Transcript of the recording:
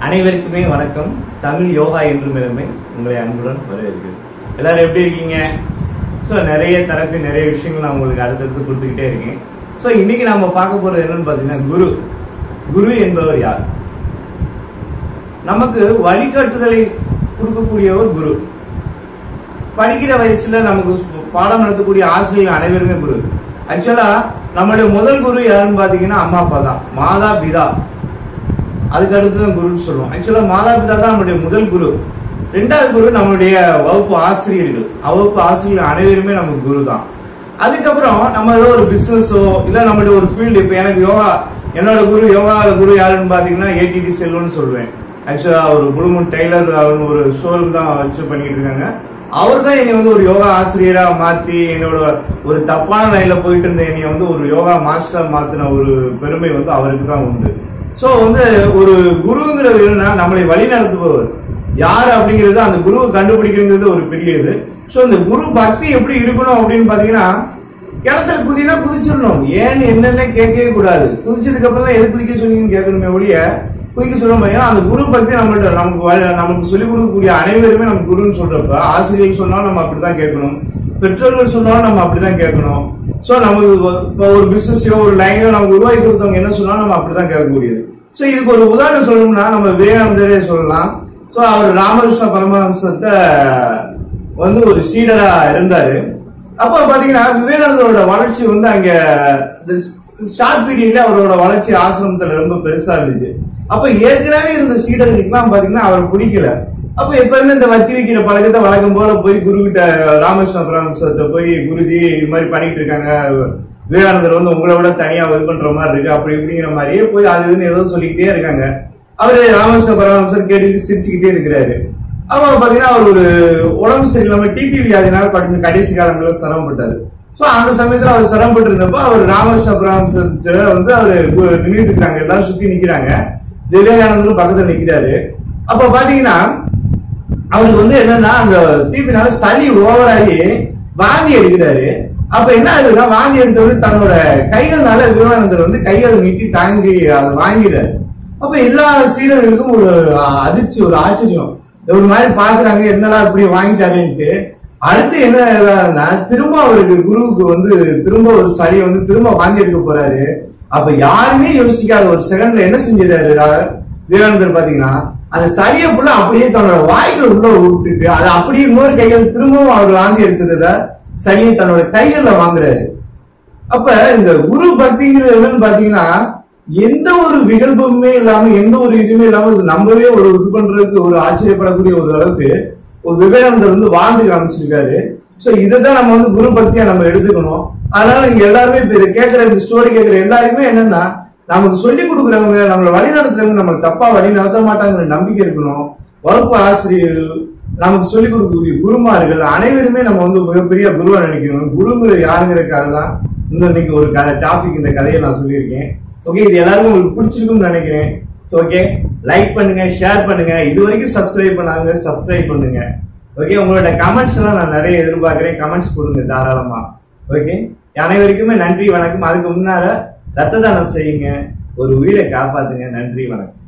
அனைவருக்குமே வணக்கம் தமிழ் யோகா என்று மேலுமே உங்களை அன்புடன் வரவேற்கிறேன் எல்லாரும் எப்படி இருக்கீங்க ஸோ நிறைய தரப்பு நிறைய விஷயங்கள் நான் உங்களுக்கு அடுத்தடுத்து கொடுத்துக்கிட்டே இருக்கேன் ஸோ இன்னைக்கு நாம பார்க்க போறது என்னன்னு பார்த்தீங்கன்னா குரு குரு என்பவர் யார் நமக்கு வழிகாட்டுதலை கொடுக்கக்கூடியவர் குரு படிக்கிற வயசுல நமக்கு பாடம் நடத்தக்கூடிய ஆசிரியர்கள் அனைவருமே குரு ஆக்சுவலா நம்மளுடைய முதல் குரு யாருன்னு பாத்தீங்கன்னா அம்மா அப்பா தான் மாதா பிதா அதுக்கு அடுத்து தான் குருன்னு சொல்லுவோம் ஆக்சுவலா மாதா பிதா தான் நம்மளுடைய முதல் குரு ரெண்டாவது குரு நம்மளுடைய வகுப்பு ஆசிரியர்கள் வகுப்பு ஆசிரியர்கள் அனைவருமே நமக்கு குரு தான் அதுக்கப்புறம் நம்ம ஏதோ ஒரு பிசினஸோ இல்ல நம்மளுடைய ஒரு ஃபீல்டு இப்ப எனக்கு யோகா என்னோட குரு யோகா குரு யாருன்னு பாத்தீங்கன்னா ஏடிடி செல்வம்னு சொல்லுவேன் ஆக்சுவலா ஒரு குழுமன் டெய்லர் அவர்னு ஒரு ஷோரூம் தான் வச்சு பண்ணிட்டு இருக்காங்க அவர் தான் என்னை வந்து ஒரு யோகா ஆசிரியரா மாத்தி என்னோட ஒரு தப்பான லைன்ல போயிட்டு இருந்த என்னை வந்து ஒரு யோகா மாஸ்டர் மாத்தின ஒரு பெருமை வந்து அவருக்கு தான் உண்டு சோ வந்து ஒரு குருங்கிறது என்னன்னா நம்மளை வழி நடத்துபவர் யார் அப்படிங்கிறது அந்த குருவை கண்டுபிடிக்கிறது ஒரு பெரிய இது சோ இந்த குரு பக்தி எப்படி இருக்கணும் அப்படின்னு பாத்தீங்கன்னா கிணத்துல குதினா குதிச்சிடணும் ஏன்னு என்னென்ன கேட்கவே கூடாது குதிச்சதுக்கு அப்புறம் தான் எது குதிக்க சொன்னீங்கன்னு கேட்கணுமே ஒழிய குதிக்க சொல்ல ஏன்னா அந்த குரு பத்தி நம்மள்ட்ட நமக்கு வ- நமக்கு சொல்லிக் கொடுக்கக்கூடிய அனைவருமே நம்ம குருன்னு சொல்றப்ப ஆசிரியர்கள் சொன்னாலும் நம்ம அப்படிதான் கேட்கணும் பெற்றோர்கள் சொன்னாலும் நம்ம அப்படிதான் கேட்கணும் சோ நமக்கு ஒ- இப்போ ஒரு பிசினஸோ ஒரு லைனோ நமக்கு உருவாக்கி கொடுத்தவங்க என்ன சொன்னாலும் நம்ம அப்படிதான் கேட்கக்கூடியது சோ இதுக்கு ஒரு உதாரணம் சொல்லணும்னா நம்ம விவேகானந்தரே சொல்லலாம் சோ அவர் ராமகிருஷ்ண பரமஹம்சத்தை வந்து ஒரு சீடரா இருந்தாரு அப்போ பாத்தீங்கன்னா விவேகானந்தரோட வளர்ச்சி வந்து அங்க ஷார்ட் பீரியட்ல அவரோட வளர்ச்சி ஆசிரமத்துல ரொம்ப பெருசா இருந்துச்சு அப்ப ஏற்கனவே இருந்த சீடர்களுக்குலாம் பாத்தீங்கன்னா அவர் பிடிக்கல அப்ப எப்பவுமே இந்த வத்தி வைக்கிற பழக்கத்தை வழக்கம் போல போய் குரு கிட்ட ராமகிருஷ்ண பரமஹம்சர்கிட்ட போய் குருஜி இது மாதிரி பண்ணிட்டு இருக்காங்க விவேகானந்தர் வந்து உங்களை விட தனியா இது பண்ற மாதிரி இருக்கு அப்படி இப்படிங்கிற மாதிரியே போய் அது இதுன்னு ஏதோ சொல்லிக்கிட்டே இருக்காங்க அவரு ராமகிருஷ்ண பரமஹம்சர் கேட்டுட்டு சிரிச்சுக்கிட்டே இருக்கிறாரு அப்ப பாத்தீங்கன்னா அவர் ஒரு உடம்பு சரியில்லாம டிபி வியாதினால கொஞ்சம் கடைசி காலங்களில் சிரமப்பட்டாரு சோ அந்த சமயத்துல அவர் சிரமப்பட்டு இருந்தப்ப அவர் ராமகிருஷ்ண பரமஹம்சர்கிட்ட வந்து அவர் நின்றுட்டு இருக்காங்க எல்லாரும் சுத்தி நிக்கிறாங்க விவேகானந்தரும் பக்கத்துல நிக்கிறாரு அப்ப பாத்தீங்கன்னா அவருக்கு வந்து என்னன்னா அந்த தீப்பினால சளி ஓவராகி வாந்தி எடுக்கிறாரு அப்ப என்ன ஆகுதுன்னா வாந்தி எடுத்த உடனே தன்னோட கைகள்னால விவேகானந்தர் வந்து கைகளை நீட்டி தாங்கி அதை வாங்கிறாரு அப்ப எல்லா சீடர்களுக்கும் ஒரு அஹ், அதிர்ச்சி ஒரு ஆச்சரியம் ஒரு மாதிரி பாக்குறாங்க என்னடா இப்படி வாங்கிட்டாருன்ட்டு அடுத்து என்ன ஆகுதுன்னா, திரும்ப அவருக்கு குருவுக்கு வந்து திரும்ப ஒரு சளியை வந்து திரும்ப வாங்கி எடுக்க போறாரு அப்ப யாருமே யோசிக்காத ஒரு செகண்ட்ல என்ன செஞ்சிடாரு ரா- விவேகானந்தர் பாத்தீங்கன்னா அந்த சளியை ஃபுல்லா அப்படியே தன்னோட வாய்க்குள்ள உள்ள விட்டுட்டு அதை அப்படியே இன்னொரு கைகள் திரும்பவும் அவர் வாங்கி எடுத்ததை சளியை தன்னோட கைகள்ல வாங்குறாரு அப்ப இந்த குரு பக்திங்கிறது என்னன்னு பாத்தீங்கன்னா எந்த ஒரு விகல்பமுமே இல்லாம எந்த ஒரு இதுவுமே இல்லாம இது நம்பவே ஒரு இது பண்றதுக்கு ஒரு ஆச்சரியப்படக்கூடிய ஒரு அளவுக்கு ஒரு விவேகானந்தர் வந்து வாழ்ந்து காமிச்சிருக்காரு சோ இதைதான் நம்ம வந்து குரு பக்தியா நம்ம எடுத்துக்கணும் அதனால நீங்க எல்லாருமே இப்ப இதை கேட்கிற இந்த ஸ்டோரி கேட்கிற எல்லாருமே என்னன்னா நமக்கு சொல்லி கொடுக்குறவங்க நம்மளை வழி நடத்துறவங்க நம்மளை தப்பா வழி நடத்த மாட்டாங்கிற நம்பிக்கை இருக்கணும் வகுப்பு ஆசிரியர்கள் நமக்கு சொல்லிக் கொடுக்கக்கூடிய குருமார்கள் அனைவருமே நம்ம வந்து மிகப்பெரிய குருவா நினைக்கணும் குருங்கிற யாருங்கிறதுக்காக தான் இந்த இன்னைக்கு ஒரு கதை டாபிக் இந்த கதையை நான் சொல்லியிருக்கேன் ஓகே இது எல்லாருக்கும் உங்களுக்கு பிடிச்சிருக்கும்னு நினைக்கிறேன் ஓகே லைக் பண்ணுங்க ஷேர் பண்ணுங்க இது வரைக்கும் சப்ஸ்கிரைப் பண்ணாங்க சப்ஸ்கிரைப் பண்ணுங்க ஓகே உங்களோட கமெண்ட்ஸ் எல்லாம் நான் நிறைய எதிர்பார்க்கிறேன் கமெண்ட்ஸ் கொடுங்க தாராளமா ஓகே அனைவருக்குமே நன்றி வணக்கம் அதுக்கு முன்னால ரத்த தானம் செய்யுங்க ஒரு உயிரை காப்பாத்துங்க நன்றி வணக்கம்